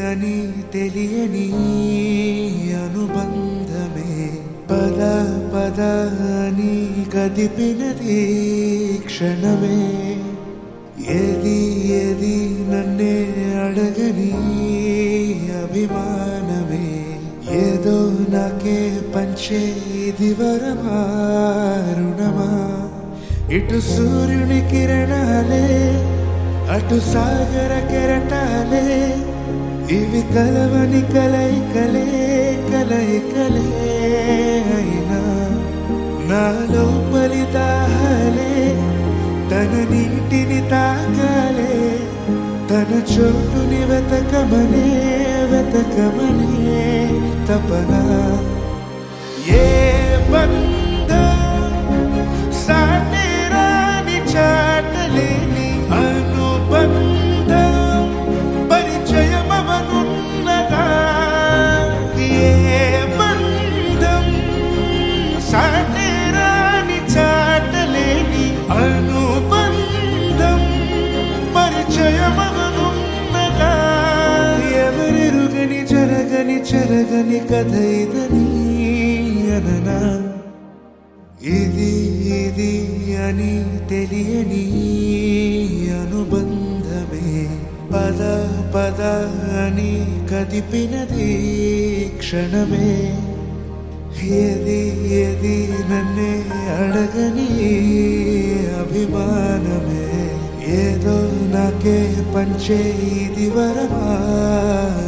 అని తెలియని అనుబంధమే పద పద అని కదిపినది క్షణమే ఏది ఏది నన్నే అడగని అభిమానమే ఏదో నాకే పంచే ఇది వరమా రుణమా ఇటు సూర్యుని కిరణాలే అటు సాగర కెరటాలే ఇవి కలవని కలయికలే కలయికలే అయినా నాలో దాహాలే తన నీటిని తాకాలే తన చోటుని వెతకమనే వెతకమనే తపన ఏ బంధం సాటేరాని చాటలేని అనుబంధం పరిచయమవనున్నదా ఏ బంధం సాటేరాని చాటలేని అనుబంధం పరిచయమవనున్నదా ఎవరెరుగని జరగని చెరగని కథ ఇదని అననా ఇది ఇది అని తెలియని అనుబంధమే పద పద అని కదిపినది క్షణమే ఏది ఏది నన్నే అడగని అభిమానమే ఏదో నాకే పంచే ఇది వరమా